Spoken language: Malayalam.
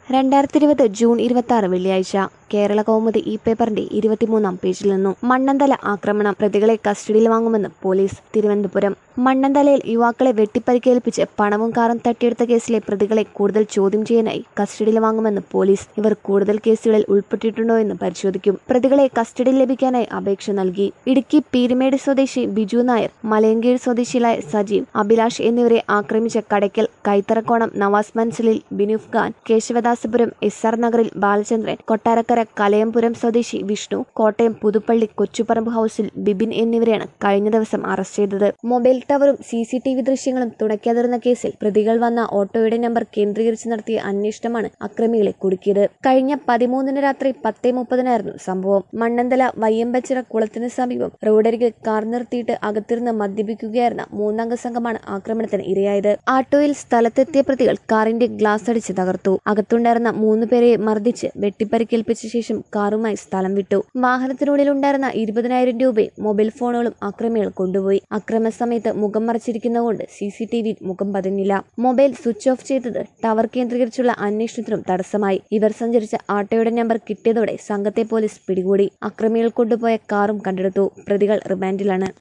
രണ്ടായിരത്തി ഇരുപത് ജൂൺ ഇരുപത്തി ആറ് വെള്ളിയാഴ്ച കേരള കൗമുദി ഈ പേപ്പറിന്റെ ഇരുപത്തിമൂന്നാം പേജിൽ നിന്നും മണ്ണന്തല ആക്രമണം പ്രതികളെ കസ്റ്റഡിയിൽ വാങ്ങുമെന്ന് പോലീസ് തിരുവനന്തപുരം മണ്ണന്തലയിൽ യുവാക്കളെ വെട്ടിപ്പരിക്കേൽപ്പിച്ച് പണവും കാറും തട്ടിയെടുത്ത കേസിലെ പ്രതികളെ കൂടുതൽ ചോദ്യം ചെയ്യാനായി കസ്റ്റഡിയിൽ വാങ്ങുമെന്ന് പോലീസ് ഇവർ കൂടുതൽ കേസുകളിൽ ഉൾപ്പെട്ടിട്ടുണ്ടോ എന്ന് പരിശോധിക്കും പ്രതികളെ കസ്റ്റഡിയിൽ ലഭിക്കാനായി അപേക്ഷ നൽകി ഇടുക്കി പീരുമേട് സ്വദേശി ബിജു നായർ മലയങ്കീഴ് സ്വദേശികളായ സജീവ് അഭിലാഷ് എന്നിവരെ ആക്രമിച്ച കടയ്ക്കൽ കൈത്തറക്കോണം നവാസ് മൻസലിൽ ബിനുഫ് ഖാൻ കേശവദാസപുരം എസ് ആർ നഗറിൽ ബാലചന്ദ്രൻ കൊട്ടാരക്കര കലയംപുരം സ്വദേശി വിഷ്ണു കോട്ടയം പുതുപ്പള്ളി കൊച്ചുപറമ്പ് ഹൌസിൽ ബിബിൻ എന്നിവരെയാണ് കഴിഞ്ഞ ദിവസം അറസ്റ്റ് ചെയ്തത് മൊബൈൽ ടവറും സി സി ടി വി ദൃശ്യങ്ങളും തുണയ്ക്കാതിരുന്ന കേസിൽ പ്രതികൾ വന്ന ഓട്ടോയുടെ നമ്പർ കേന്ദ്രീകരിച്ച് നടത്തിയ അന്വേഷണമാണ് അക്രമികളെ കുടുക്കിയത് കഴിഞ്ഞ പതിമൂന്നിന് രാത്രി പത്തേ മുപ്പതിനായിരുന്നു സംഭവം മണ്ണന്തല വയ്യമ്പച്ചിറ കുളത്തിന് സമീപം റോഡരികിൽ കാർ നിർത്തിയിട്ട് അകത്തിരുന്ന് മദ്യപിക്കുകയായിരുന്ന മൂന്നംഗ സംഘമാണ് ആക്രമണത്തിന് ഇരയായത് ആട്ടോയിൽ സ്ഥലത്തെത്തിയ പ്രതികൾ കാറിന്റെ ഗ്ലാസ് അടിച്ച് തകർത്തു അകത്തുണ്ടായിരുന്ന മൂന്ന് പേരെ മർദ്ദിച്ച് വെട്ടിപ്പരിക്കേൽപ്പിച്ച ശേഷം കാറുമായി സ്ഥലം വിട്ടു വാഹനത്തിനുള്ളിലുണ്ടായിരുന്ന ഇരുപതിനായിരം രൂപയും മൊബൈൽ ഫോണുകളും അക്രമികൾ കൊണ്ടുപോയി അക്രമ സമയത്ത് മുഖം മറച്ചിരിക്കുന്നതുകൊണ്ട് സി സി ടി വിയിൽ മുഖം പതിഞ്ഞില്ല മൊബൈൽ സ്വിച്ച് ഓഫ് ചെയ്തത് ടവർ കേന്ദ്രീകരിച്ചുള്ള അന്വേഷണത്തിനും തടസ്സമായി ഇവർ സഞ്ചരിച്ച ആട്ടോയുടെ നമ്പർ കിട്ടിയതോടെ സംഘത്തെ പോലീസ് പിടികൂടി അക്രമികൾ കൊണ്ടുപോയ കാറും കണ്ടെടുത്തു പ്രതികൾ റിമാൻഡിലാണ്